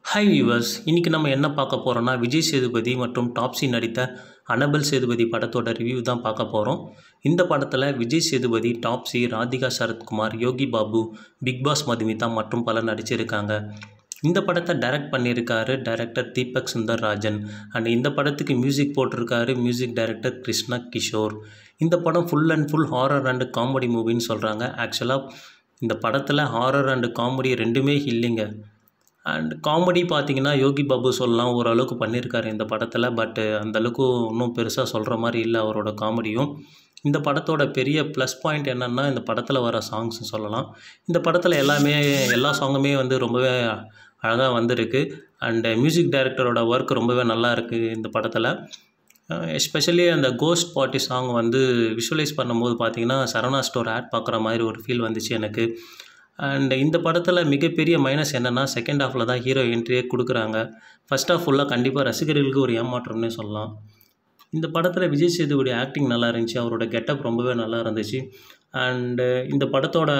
hi viewers இன்றைக்கி நம்ம என்ன பார்க்க போகிறோம்னா விஜய் சேதுபதி மற்றும் டாப்ஸி நடித்த அனபல் சேதுபதி படத்தோட ரிவ்யூ தான் பார்க்க போகிறோம் இந்த படத்தில் விஜய் சேதுபதி டாப்ஸி ராதிகா சரத்குமார் யோகி பாபு பிக் பாஸ் மதுமிதா மற்றும் பலர் நடிச்சிருக்காங்க இந்த படத்தை டைரக்ட் பண்ணியிருக்காரு டைரக்டர் தீபக் சுந்தர் ராஜன் அண்ட் இந்த படத்துக்கு மியூசிக் போட்டிருக்காரு மியூசிக் டைரக்டர் கிருஷ்ணா கிஷோர் இந்த படம் full and full horror and comedy மூவின்னு சொல்கிறாங்க ஆக்சுவலாக இந்த படத்தில் ஹாரர் அண்ட் காமெடி ரெண்டுமே இல்லைங்க அண்ட் காமெடி பார்த்தீங்கன்னா யோகி பாபு சொல்லலாம் ஓரளவுக்கு பண்ணியிருக்காரு இந்த படத்தில் பட்டு அந்தளவுக்கு இன்னும் பெருசாக சொல்கிற மாதிரி இல்லை அவரோட காமெடியும் இந்த படத்தோட பெரிய ப்ளஸ் பாயிண்ட் என்னென்னா இந்த படத்தில் வர சாங்ஸ் சொல்லலாம் இந்த படத்தில் எல்லாமே எல்லா சாங்குமே வந்து ரொம்பவே அழகாக வந்திருக்கு அண்டு மியூசிக் டைரக்டரோட ஒர்க் ரொம்பவே நல்லா இருக்குது இந்த படத்தில் எஸ்பெஷலி அந்த கோஸ்ட் பார்ட்டி சாங் வந்து விஷுவலைஸ் பண்ணும்போது பார்த்தீங்கன்னா சரவணா ஸ்டோர் ஆட் பார்க்குற மாதிரி ஒரு ஃபீல் வந்துச்சு எனக்கு அண்ட் இந்த படத்தில் மிகப்பெரிய மைனஸ் என்னென்னா செகண்ட் ஹாஃபில் தான் ஹீரோ என்ட்ரியே கொடுக்குறாங்க ஃபஸ்ட் ஹாஃப் ஃபுல்லாக கண்டிப்பாக ரசிகர்களுக்கு ஒரு ஏமாற்றம்னே சொல்லலாம் இந்த படத்தில் விஜய் சேதுபதி ஆக்டிங் நல்லா இருந்துச்சு அவரோட கெட்டப் ரொம்பவே நல்லா இருந்துச்சு அண்டு இந்த படத்தோட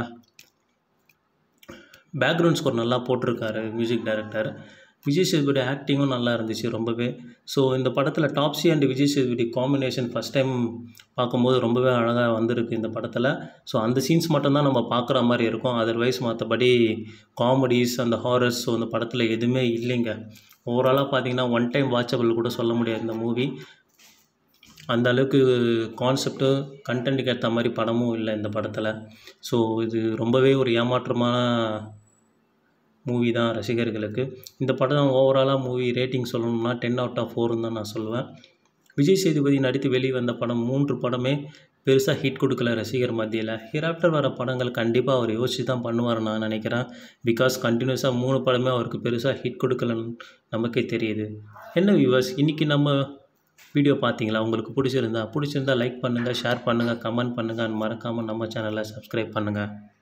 பேக்ரவுண்ட் ஸ்கோர் நல்லா போட்டிருக்காரு மியூசிக் டைரக்டர் விஜய் சேதுபதி ஆக்டிங்கும் நல்லா இருந்துச்சு ரொம்பவே ஸோ இந்த படத்தில் Taapsee and Vijay Sethupathi combination first time பார்க்கும்போது ரொம்பவே அழகாக வந்திருக்கு இந்த படத்தில் ஸோ அந்த சீன்ஸ் மட்டும்தான் நம்ம பார்க்குற மாதிரி இருக்கும் அதர்வைஸ் மற்றபடி காமெடிஸ் அந்த ஹாரர்ஸ் ஸோ இந்த படத்தில் எதுவுமே இல்லைங்க ஓவராலாக பார்த்தீங்கன்னா ஒன் டைம் வாட்சபிள் கூட சொல்ல முடியாது இந்த மூவி அந்த அளவுக்கு கான்செப்ட்டு கண்டென்ட்டுக்கு ஏற்ற மாதிரி படமும் இல்லை இந்த படத்தில் ஸோ இது ரொம்பவே ஒரு ஏமாற்றமான மூவி தான் ரசிகர்களுக்கு இந்த படம் ஓவராலாக மூவி ரேட்டிங் சொல்லணும்னா டென் அவுட் ஆஃப் ஃபோர்னு தான் நான் சொல்லுவேன் விஜய் சேதுபதி நடித்து வெளிவந்த படம் மூன்று படமே பெருசாக ஹிட் கொடுக்கல ரசிகர் மத்தியில் ஹிராப்டர் வர படங்கள் கண்டிப்பாக அவர் யோசிச்சு தான் பண்ணுவார் நான் நினைக்கிறேன் பிகாஸ் கண்டினியூஸாக மூணு படமே அவருக்கு பெருசாக ஹிட் கொடுக்கலன்னு நமக்கே தெரியுது என்ன வியூவர்ஸ் இன்றைக்கி நம்ம வீடியோ பார்த்தீங்களா உங்களுக்கு பிடிச்சிருந்தா பிடிச்சிருந்தா லைக் பண்ணுங்கள் ஷேர் பண்ணுங்கள் கமெண்ட் பண்ணுங்கள் மறக்காமல் நம்ம சேனலை சப்ஸ்கிரைப் பண்ணுங்கள்